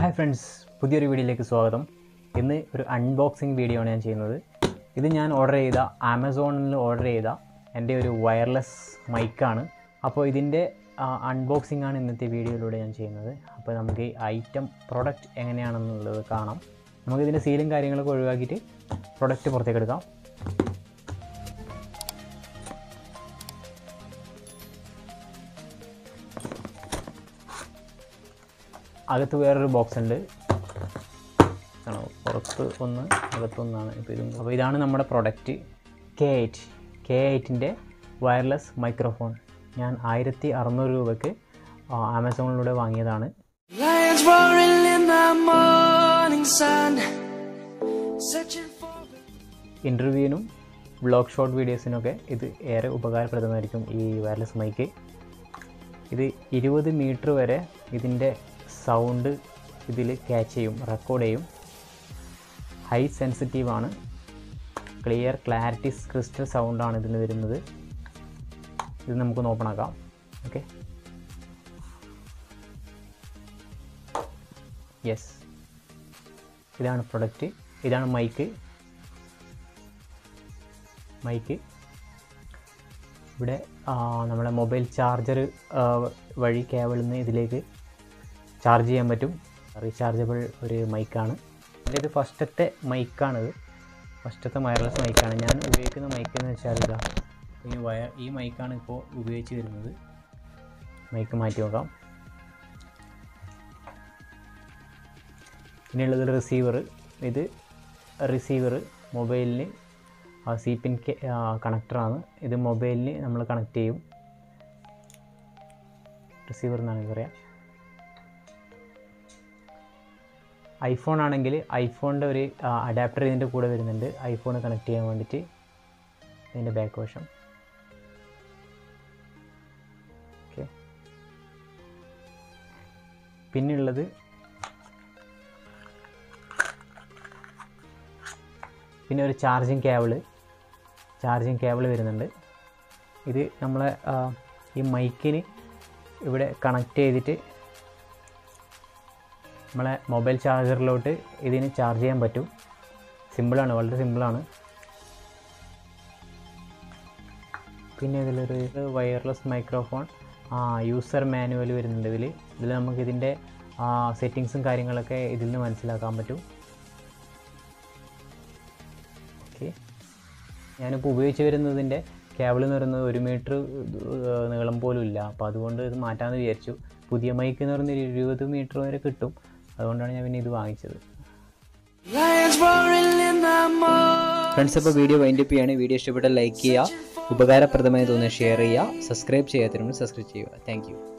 Hi friends പുതിയൊരു വീഡിയോയിലേക്ക് സ്വാഗതം ഇന്ന് ഒരു അൺബോക്സിങ് വീഡിയോ ആണ് ഞാൻ ചെയ്യുന്നത് ഇത് ഞാൻ ഓർഡർ ചെയ്ത ആമസോണിൽ ഓർഡർ ചെയ്ത എൻ്റെ ഒരു വയർലെസ് മൈക്കാണ് അപ്പോൾ ഇതിൻ്റെ അൺബോക്സിംഗ് ആണ് ഇന്നത്തെ വീഡിയോയിലൂടെ ഞാൻ ചെയ്യുന്നത് അപ്പോൾ നമുക്ക് ഈ ഐറ്റം പ്രൊഡക്റ്റ് എങ്ങനെയാണെന്നുള്ളത് കാണാം നമുക്ക് ഇതിൻ്റെ സീലും കാര്യങ്ങളൊക്കെ ഒഴിവാക്കിയിട്ട് പ്രൊഡക്റ്റ് പുറത്തേക്ക് എടുക്കാം അകത്ത് വേറൊരു ബോക്സ് ഉണ്ട് ആണോ പുറത്ത് ഒന്ന് അകത്തൊന്നാണ് ഇപ്പോൾ ഇതും അപ്പോൾ ഇതാണ് നമ്മുടെ പ്രൊഡക്റ്റ് കെ എയ്റ്റ് കെ എയ്റ്റിൻ്റെ വയർലെസ് മൈക്രോഫോൺ ഞാൻ ആയിരത്തി അറുന്നൂറ് രൂപയ്ക്ക് ആമസോണിലൂടെ വാങ്ങിയതാണ് Lions roaring in the morning sun, searching for. ഇൻ്റർവ്യൂവിനും വ്ളോഗ് ഷോർട്ട് വീഡിയോസിനൊക്കെ ഇത് ഏറെ ഉപകാരപ്രദമായിരിക്കും ഈ വയർലെസ് മൈക്ക് ഇത് ഇരുപത് മീറ്റർ വരെ ഇതിൻ്റെ സൗണ്ട് ഇതിൽ ക്യാച്ച് ചെയ്യും റെക്കോർഡ് ചെയ്യും ഹൈ സെൻസിറ്റീവ് ആണ് ക്ലിയർ ക്ലാരിറ്റി ക്രിസ്റ്റൽ സൗണ്ടാണ് ഇതിന് വരുന്നത് ഇത് നമുക്കൊന്ന് ഓപ്പൺ ആക്കാം ഓക്കെ യെസ് ഇതാണ് പ്രൊഡക്റ്റ് ഇതാണ് മൈക്ക് മൈക്ക് ഇവിടെ ആ, നമ്മളെ മൊബൈൽ ചാർജർ വഴി കേബിളിൽ നിന്ന് ഇതിലേക്ക് ചാർജ് ചെയ്യാൻ പറ്റും റീചാർജബിൾ ഒരു മൈക്കാണ് ഇത് ഫസ്റ്റത്തെ മൈക്കാണിത് ഫസ്റ്റത്തെ വയർലെസ് മൈക്കാണ് ഞാൻ ഉപയോഗിക്കുന്ന മൈക്ക് എന്ന് വെച്ചാൽ ഇതാ ഈ വയർ ഈ മൈക്കാണ് ഇപ്പോൾ ഉപയോഗിച്ച് വരുന്നത് മൈക്ക് മാറ്റി നോക്കാം പിന്നെയുള്ളത് റിസീവർ ഇത് റിസീവർ മൊബൈലിന് സി പിൻ കണക്ടറാണ് ഇത് മൊബൈലിന് നമ്മൾ കണക്ട് ചെയ്യും റിസീവർ എന്നാണ് പറയാം ഐഫോൺ ആണെങ്കിൽ ഐഫോണിൻ്റെ ഒരു അഡാപ്റ്റർ ഇതിൻ്റെ കൂടെ വരുന്നുണ്ട് ഐഫോൺ കണക്ട് ചെയ്യാൻ വേണ്ടിയിട്ട് ഇതിൻ്റെ ബാക്ക് വശം ഓക്കെ പിന്നുള്ളത് പിന്നെ ഒരു ചാർജിങ് കേബിള് ചാർജിങ് കേബിൾ വരുന്നുണ്ട് ഇത് നമ്മളെ ആ, ഈ മൈക്കിന് ഇവിടെ കണക്ട് ചെയ്തിട്ട് നമ്മളെ മൊബൈൽ ചാർജറിലോട്ട് ഇതിന് ചാർജ് ചെയ്യാൻ പറ്റും സിമ്പിളാണ് വളരെ സിമ്പിളാണ് പിന്നെ ഇതിലൊരു വയർലെസ് മൈക്രോഫോൺ യൂസർ മാനുവൽ വരുന്നുണ്ട് ഇതിൽ ഇതിൽ നമുക്ക് ഇതിൻ്റെ സെറ്റിങ്സും കാര്യങ്ങളൊക്കെ ഇതിൽ നിന്ന് മനസ്സിലാക്കാൻ പറ്റും ഓക്കെ ഞാനിപ്പോൾ ഉപയോഗിച്ച് വരുന്നതിൻ്റെ കേബിൾ എന്ന് പറയുന്നത് ഒരു മീറ്റർ നീളം പോലും ഇല്ല അപ്പോൾ അതുകൊണ്ട് ഇത് മാറ്റാമെന്ന് വിചാരിച്ചു പുതിയ മൈക്ക് എന്ന് പറയുന്നത് ഒരു ഇരുപത് മീറ്റർ വരെ കിട്ടും അതുകൊണ്ടാണ് ഞാൻ പിന്നെ ഇത് വാങ്ങിച്ചത് Lions roaring in the morning. Friends അപ്പോൾ വീഡിയോ വൈൻഡപ്പ് ചെയ്യാണ് വീഡിയോ ഇഷ്ടപ്പെട്ടാൽ ലൈക്ക് ചെയ്യുക ഉപകാരപ്രദമായി തോന്നിയാൽ ഷെയർ ചെയ്യുക സബ്സ്ക്രൈബ് ചെയ്യാത്തവരുണ്ട് സബ്സ്ക്രൈബ് ചെയ്യുക താങ്ക്